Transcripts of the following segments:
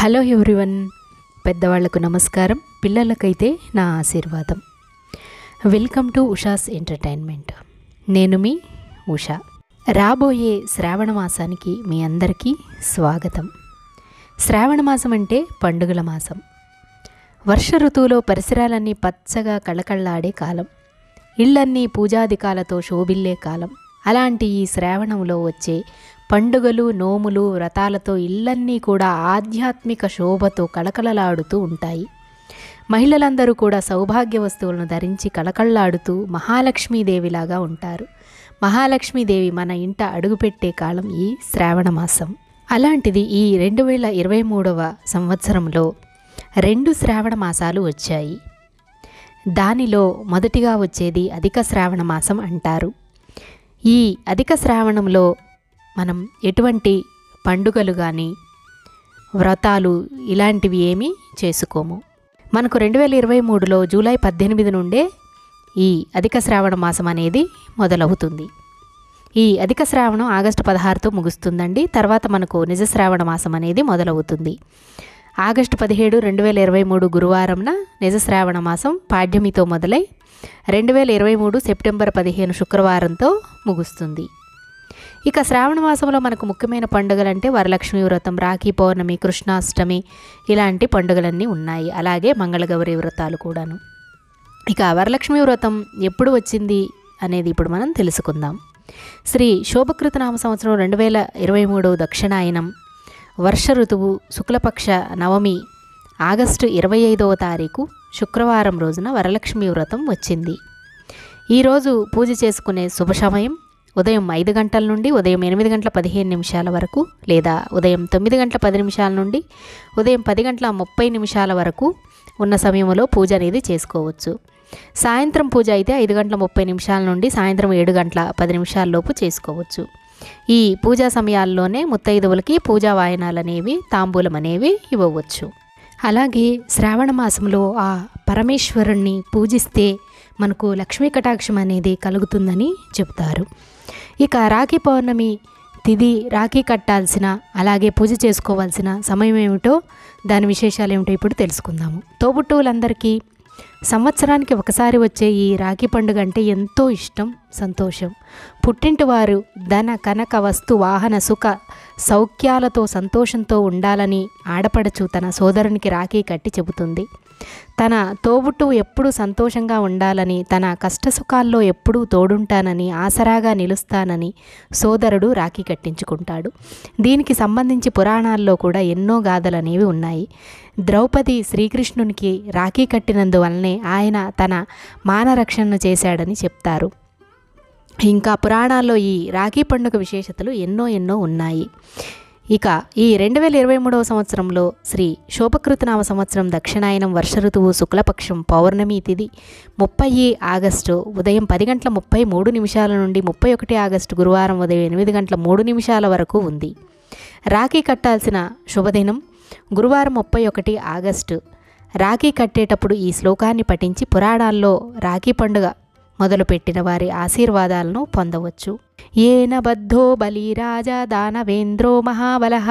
hello everyone పెద్దవాళ్లకు నమస్కారం పిల్లలకైతే నా ఆశీర్వాదం వెల్కమ్ టు ఉషాస్ ఎంటర్టైన్మెంట్ నేను మీ ఉషా రాబోయే శ్రావణ మాసానికి మీ అందరికీ స్వాగతం శ్రావణ మాసం అంటే పండుగల మాసం వర్ష ఋతువులో పరిసరాలన్నీ పచ్చగా కళకళలాడే కాలం ఇళ్ళన్నీ పూజాదికాలతో శోభిల్లే కాలం అలాంటి ఈ శ్రావణంలో వచ్చే పండుగలు నోములు వ్రతాలతో ఇళ్ళన్నీ కూడా ఆధ్యాత్మిక శోభతో కళకళలాడుతూ ఉంటాయి మహిళలందరూ కూడా సౌభాగ్య వస్తువులను ధరించి కళకళలాడుతూ మహాలక్ష్మీదేవిలాగా ఉంటారు మహాలక్ష్మీదేవి మన ఇంట అడుగుపెట్టే కాలం ఈ శ్రావణ మాసం అలాంటిది ఈ రెండు వేల ఇరవై మూడవ సంవత్సరంలో రెండు శ్రావణ మాసాలు వచ్చాయి దానిలో మొదటిగా వచ్చేది అధిక శ్రావణ మాసం అంటారు ఈ అధిక శ్రావణంలో మనం ఎటువంటి పండుగలు కానీ వ్రతాలు ఇలాంటివి ఏమీ చేసుకోము మనకు రెండు వేల ఇరవై మూడులో జూలై పద్దెనిమిది నుండే ఈ అధిక శ్రావణ మాసం అనేది మొదలవుతుంది ఈ అధిక శ్రావణం ఆగస్టు పదహారుతో ముగుస్తుందండి తర్వాత మనకు నిజ శ్రావణ మాసం అనేది మొదలవుతుంది ఆగస్టు పదిహేడు రెండు వేల ఇరవై మూడు గురువారంన నిజ శ్రావణ మాసం పాడ్యమితో మొదలై రెండు వేల ఇరవై మూడు సెప్టెంబర్ పదిహేను శుక్రవారంతో ముగుస్తుంది ఇక శ్రావణ మాసంలో మనకు ముఖ్యమైన పండుగలు అంటే వరలక్ష్మి వ్రతం రాఖీ పౌర్ణమి కృష్ణాష్టమి ఇలాంటి పండుగలన్నీ ఉన్నాయి అలాగే మంగళగౌరి వ్రతాలు కూడాను ఇక వరలక్ష్మి వ్రతం ఎప్పుడు వచ్చింది అనేది ఇప్పుడు మనం తెలుసుకుందాం శ్రీ శోభకృత నామ సంవత్సరం రెండు వేల ఇరవై మూడు దక్షిణాయనం వర్ష ఋతువు శుక్లపక్ష నవమి ఆగస్టు ఇరవై ఐదవ తారీఖు శుక్రవారం రోజున వరలక్ష్మి వ్రతం వచ్చింది ఈరోజు పూజ చేసుకునే శుభ సమయం ఉదయం ఐదు గంటల నుండి ఉదయం ఎనిమిది గంటల పదిహేను నిమిషాల వరకు లేదా ఉదయం తొమ్మిది గంటల పది నిమిషాల నుండి ఉదయం పది గంటల ముప్పై నిమిషాల వరకు ఉన్న సమయంలో పూజ అనేది చేసుకోవచ్చు సాయంత్రం పూజ అయితే ఐదు గంటల ముప్పై నిమిషాల నుండి సాయంత్రం ఏడు గంటల పది నిమిషాల లోపు చేసుకోవచ్చు ఈ పూజా సమయాల్లోనే ముత్తైదువులకి పూజా వాయనాలు అనేవి తాంబూలం అనేవి ఇవ్వవచ్చు అలాగే శ్రావణ మాసంలో ఆ పరమేశ్వరుణ్ణి పూజిస్తే మనకు లక్ష్మీ కటాక్షం అనేది కలుగుతుందని చెబుతారు ఇక రాఖీ పౌర్ణమి తిది రాఖీ కట్టాల్సిన అలాగే పూజ చేసుకోవాల్సిన సమయం ఏమిటో దాని విశేషాలు ఏమిటో ఇప్పుడు తెలుసుకుందాము తోబుట్టువులందరికీ సంవత్సరానికి ఒకసారి వచ్చే ఈ రాఖీ పండుగ అంటే ఎంతో ఇష్టం సంతోషం పుట్టింటి వారు ధన కనక వస్తు వాహన సుఖ సౌఖ్యాలతో సంతోషంతో ఉండాలని ఆడపడచు తన సోదరునికి రాఖీ కట్టి చెబుతుంది తన తోబుట్టు ఎప్పుడూ సంతోషంగా ఉండాలని తన కష్టసుఖాల్లో ఎప్పుడూ తోడుంటానని ఆసరాగా నిలుస్తానని సోదరుడు రాఖీ కట్టించుకుంటాడు దీనికి సంబంధించి పురాణాల్లో కూడా ఎన్నో గాథలు అనేవి ఉన్నాయి ద్రౌపది శ్రీకృష్ణునికి రాఖీ కట్టినందువల్లనే ఆయన తన మానరక్షణను చేశాడని చెప్తారు ఇంకా పురాణాల్లో ఈ రాఖీ పండుగ విశేషతలు ఎన్నో ఎన్నో ఉన్నాయి ఇక ఈ రెండు వేల ఇరవై మూడవ సంవత్సరంలో శ్రీ శోభకృతనామ సంవత్సరం దక్షిణాయనం వర్ష ఋతువు శుక్లపక్షం పౌర్ణమి తిథి ముప్పై ఆగస్టు ఉదయం పది గంటల ముప్పై మూడు నిమిషాల నుండి ముప్పై ఒకటి ఆగస్టు గురువారం ఉదయం ఎనిమిది గంటల మూడు నిమిషాల వరకు ఉంది రాఖీ కట్టాల్సిన శుభదినం గురువారం ముప్పై ఒకటి ఆగస్టు రాఖీ కట్టేటప్పుడు ఈ శ్లోకాన్ని పఠించి పురాణాల్లో రాఖీ పండుగ మొదలుపెట్టిన వారి ఆశీర్వాదాలను పొందవచ్చు ఏన బద్ధో బలిరాజా దానవేంద్రో మహాబలః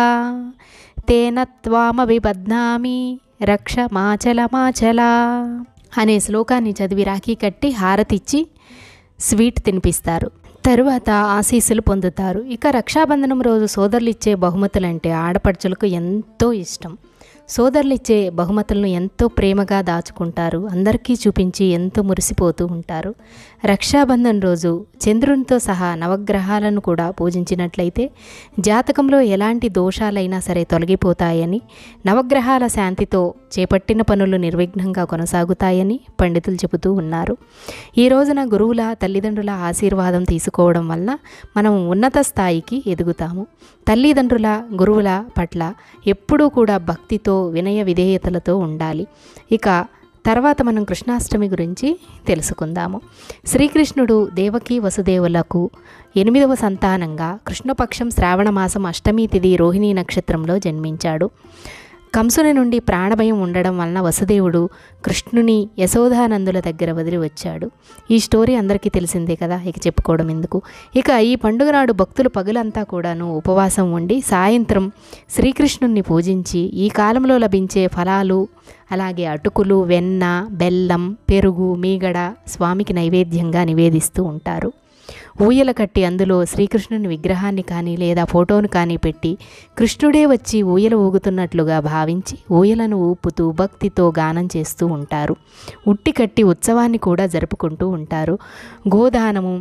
తేన త్వామభిబధ్నామి రక్ష మాచల మాచల అనే శ్లోకాన్ని చదివి రాఖీ కట్టి హారతిచ్చి స్వీట్ తినిపిస్తారు తరువాత ఆశీస్సులు పొందుతారు ఇక రక్షాబంధనం రోజు సోదరులు ఇచ్చే బహుమతులంటే ఆడపడుచులకు ఎంతో ఇష్టం సోదరులు ఇచ్చే బహుమతులను ఎంతో ప్రేమగా దాచుకుంటారు అందరికీ చూపించి ఎంతో మురిసిపోతూ ఉంటారు రక్షాబంధన్ రోజు చంద్రునితో సహా నవగ్రహాలను కూడా పూజించినట్లయితే జాతకంలో ఎలాంటి దోషాలైనా సరే తొలగిపోతాయని నవగ్రహాల శాంతితో చేపట్టిన పనులు నిర్విఘ్నంగా కొనసాగుతాయని పండితులు చెబుతూ ఉన్నారు ఈ రోజున గురువుల తల్లిదండ్రుల ఆశీర్వాదం తీసుకోవడం వలన మనం ఉన్నత స్థాయికి ఎదుగుతాము తల్లిదండ్రుల గురువుల పట్ల ఎప్పుడూ కూడా భక్తితో వినయ విధేయతలతో ఉండాలి ఇక తర్వాత మనం కృష్ణాష్టమి గురించి తెలుసుకుందాము శ్రీకృష్ణుడు దేవకి వసుదేవులకు ఎనిమిదవ సంతానంగా కృష్ణపక్షం శ్రావణ మాసం అష్టమి తిథి రోహిణీ నక్షత్రంలో జన్మించాడు కంసుని నుండి ప్రాణభయం ఉండడం వలన వసుదేవుడు కృష్ణుని యశోదానందుల దగ్గర వదిలి వచ్చాడు ఈ స్టోరీ అందరికీ తెలిసిందే కదా ఇక చెప్పుకోవడం ఎందుకు ఇక ఈ పండుగ నాడు భక్తులు పగులంతా కూడాను ఉపవాసం ఉండి సాయంత్రం శ్రీకృష్ణుణ్ణి పూజించి ఈ కాలంలో లభించే ఫలాలు అలాగే అటుకులు వెన్న బెల్లం పెరుగు మీగడ స్వామికి నైవేద్యంగా నివేదిస్తూ ఉంటారు ఊయల కట్టి అందులో శ్రీకృష్ణుని విగ్రహాన్ని కానీ లేదా ఫోటోను కానీ పెట్టి కృష్ణుడే వచ్చి ఊయల ఊగుతున్నట్లుగా భావించి ఊయలను ఊపుతూ భక్తితో గానం చేస్తూ ఉంటారు ఉట్టి కట్టి ఉత్సవాన్ని కూడా జరుపుకుంటూ ఉంటారు గోదానము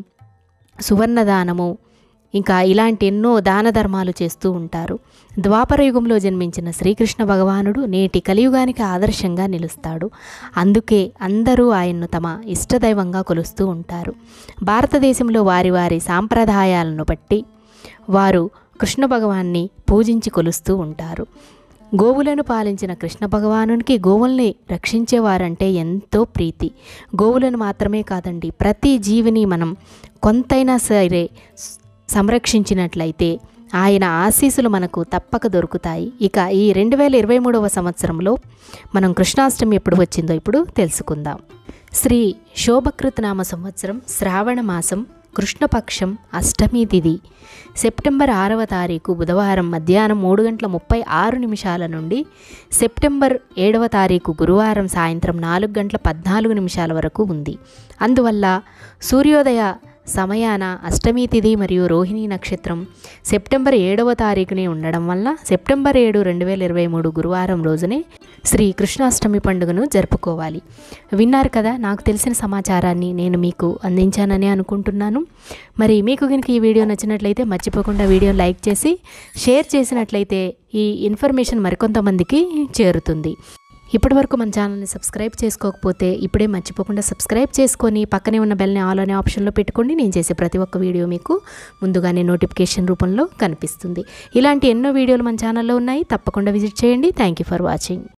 సువర్ణదానము ఇంకా ఇలాంటి ఎన్నో దాన ధర్మాలు చేస్తూ ఉంటారు ద్వాపర యుగంలో జన్మించిన శ్రీకృష్ణ భగవానుడు నేటి కలియుగానికి ఆదర్శంగా నిలుస్తాడు అందుకే అందరూ ఆయన్ను తమ ఇష్టదైవంగా కొలుస్తూ ఉంటారు భారతదేశంలో వారి వారి సాంప్రదాయాలను బట్టి వారు కృష్ణ భగవాన్ని పూజించి కొలుస్తూ ఉంటారు గోవులను పాలించిన కృష్ణ భగవానునికి గోవుల్ని రక్షించేవారంటే ఎంతో ప్రీతి గోవులను మాత్రమే కాదండి ప్రతి జీవిని మనం కొంతైనా సరే సంరక్షించినట్లయితే ఆయన ఆశీస్సులు మనకు తప్పక దొరుకుతాయి ఇక ఈ రెండు వేల ఇరవై మూడవ సంవత్సరంలో మనం కృష్ణాష్టమి ఎప్పుడు వచ్చిందో ఇప్పుడు తెలుసుకుందాం శ్రీ శోభకృత నామ సంవత్సరం శ్రావణ మాసం కృష్ణపక్షం అష్టమి తిథి సెప్టెంబర్ ఆరవ తారీఖు బుధవారం మధ్యాహ్నం మూడు గంటల ముప్పై ఆరు నిమిషాల నుండి సెప్టెంబర్ ఏడవ తారీఖు గురువారం సాయంత్రం నాలుగు గంటల పద్నాలుగు నిమిషాల వరకు ఉంది అందువల్ల సూర్యోదయ సమయాన అష్టమి తిథి మరియు రోహిణి నక్షత్రం సెప్టెంబర్ ఏడవ తారీఖునే ఉండడం వల్ల సెప్టెంబర్ ఏడు రెండు వేల ఇరవై మూడు గురువారం రోజునే శ్రీ కృష్ణాష్టమి పండుగను జరుపుకోవాలి విన్నారు కదా నాకు తెలిసిన సమాచారాన్ని నేను మీకు అందించానని అనుకుంటున్నాను మరి మీకు కనుక ఈ వీడియో నచ్చినట్లయితే మర్చిపోకుండా వీడియో లైక్ చేసి షేర్ చేసినట్లయితే ఈ ఇన్ఫర్మేషన్ మరికొంతమందికి చేరుతుంది ఇప్పటివరకు మన ఛానల్ని సబ్స్క్రైబ్ చేసుకోకపోతే ఇప్పుడే మర్చిపోకుండా సబ్స్క్రైబ్ చేసుకొని పక్కనే ఉన్న బెల్ని ఆల్ అనే ఆప్షన్లో పెట్టుకోండి నేను చేసే ప్రతి ఒక్క వీడియో మీకు ముందుగానే నోటిఫికేషన్ రూపంలో కనిపిస్తుంది ఇలాంటి ఎన్నో వీడియోలు మన ఛానల్లో ఉన్నాయి తప్పకుండా విజిట్ చేయండి థ్యాంక్ యూ ఫర్ వాచింగ్